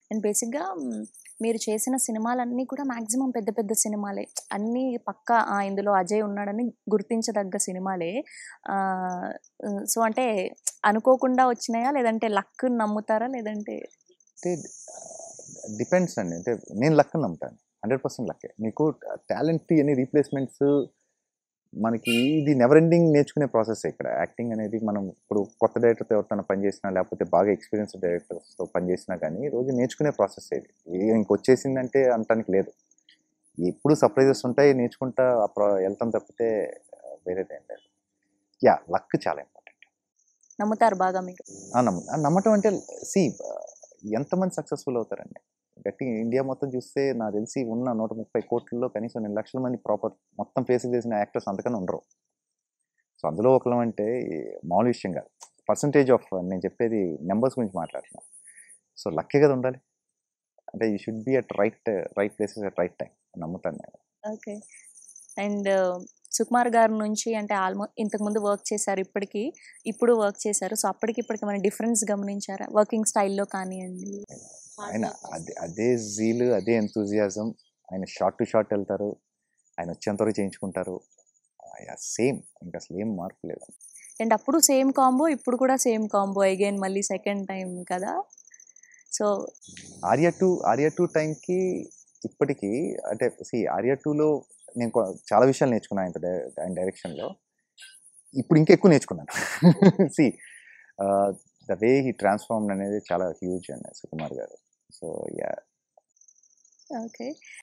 and బేసిక్గా మీరు చేసిన సినిమాలన్నీ కూడా మాక్సిమం పెద్ద పెద్ద సినిమాలే అన్నీ పక్కా ఆ, ఇందులో అజయ్ ఉన్నాడని గుర్తించదగ్గ సినిమాలే సో అంటే అనుకోకుండా వచ్చినాయా లేదంటే లక్ నమ్ముతారా లేదంటే అంటే డిపెండ్స్ అండి అంటే నేను లక్ నమ్ముతాను హండ్రెడ్ పర్సెంట్ లక్కే మీకు టాలెంట్ అని రీప్లేస్మెంట్స్ మనకి ఇది నెవర్ ఎండింగ్ నేర్చుకునే ప్రాసెస్ ఇక్కడ యాక్టింగ్ అనేది మనం ఇప్పుడు కొత్త డైరెక్టర్తో ఎవరితో పనిచేసినా లేకపోతే బాగా ఎక్స్పీరియన్స్ డైరెక్టర్స్తో పనిచేసినా కానీ రోజు నేర్చుకునే ప్రాసెస్ ఇది ఏ ఇంకొచ్చేసిందంటే అనటానికి లేదు ఎప్పుడు సర్ప్రైజెస్ ఉంటాయి నేర్చుకుంటా ఆ ప్ర- వెళ్తాం తప్పితే వేరేదేం లేదు యా లక్ చాలా ఇంపార్టెంట్ నమ్ముతారు బాగా మీరు ఆ నమ్మ ఆ నమ్మటం అంటే సి ఎంతమంది సక్సెస్ఫుల్ అవుతారండి గట్టి ఇండియా మొత్తం చూస్తే నాకు తెలిసి ఉన్న నూట ముప్పై కోట్లలో కనీసం రెండు లక్షల మంది ప్రాపర్ మొత్తం ఫేస్ చేసిన యాక్టర్స్ అంతకన్నా ఉండరు సో అందులో ఒకలం అంటే ఈ మామూలు విషయం కాదు పర్సంటేజ్ ఆఫ్ నేను చెప్పేది నెంబర్స్ గురించి మాట్లాడుతున్నాను సో లక్కే కదా ఉండాలి అంటే you should be at right right places at right time నమ్ముతాను నేను ఓకే అండ్ సుకుమార్ గారి నుంచి అంటే ఆల్మోస్ట్ ఇంతకుముందు వర్క్ చేశారు ఇప్పటికి ఇప్పుడు వర్క్ చేశారు సో అప్పటికి ఇప్పటికి మన డిఫరెన్స్ గమనించారా వర్కింగ్ స్టైల్లో కానివ్వండి ఆయన అదే అదే జీలు అదే ఎంతూజియాజం ఆయన షార్ట్ టు షార్ట్ వెళ్తారు ఆయన వచ్చేంత వరకు చేయించుకుంటారు సేమ్ ఇంకా అసలు ఏం మార్పు లేదు అండ్ అప్పుడు సేమ్ కాంబో ఇప్పుడు కూడా సేమ్ కాంబో అగైన్ మళ్ళీ సెకండ్ టైం కదా so Arya two Arya two టైంకి ఇప్పటికీ అంటే సి ఆర్య టూలో నేను కొ- చాలా విషయాలు నేర్చుకున్నాను ఆయన డై- ఆయన డైరెక్షన్లో ఇప్పుడు ఇంకా ఎక్కువ నేర్చుకున్నాను see the way he transform అనేది చాలా హ్యూజ్ అండి సుకుమార్ గారు సో యా ఓకే